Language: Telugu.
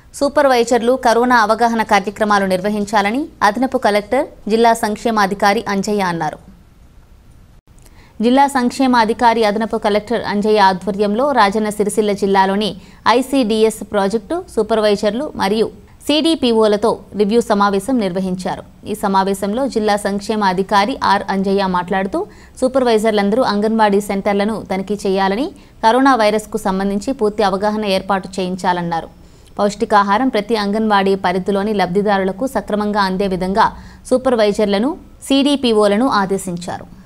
సూపర్వైజర్లు కరోనా అవగాహన కార్యక్రమాలు నిర్వహించాలని అదనపు కలెక్టర్ జిల్లా సంక్షేమాధికారి అంజయ్య అన్నారు జిల్లా సంక్షేమ అధికారి అదనపు కలెక్టర్ అంజయ్య ఆధ్వర్యంలో రాజన్న సిరిసిల్ల జిల్లాలోని ఐసీడీఎస్ ప్రాజెక్టు సూపర్వైజర్లు మరియు సిడిపిఓలతో రివ్యూ సమావేశం నిర్వహించారు ఈ సమావేశంలో జిల్లా సంక్షేమ అధికారి ఆర్ అంజయ్య మాట్లాడుతూ సూపర్వైజర్లందరూ అంగన్వాడీ సెంటర్లను తనిఖీ చేయాలని కరోనా వైరస్కు సంబంధించి పూర్తి అవగాహన ఏర్పాటు చేయించాలన్నారు పౌష్టికాహారం ప్రతి అంగన్వాడీ పరిధిలోని లబ్ధిదారులకు సక్రమంగా అందే విధంగా సూపర్వైజర్లను సిడిపిఓలను ఆదేశించారు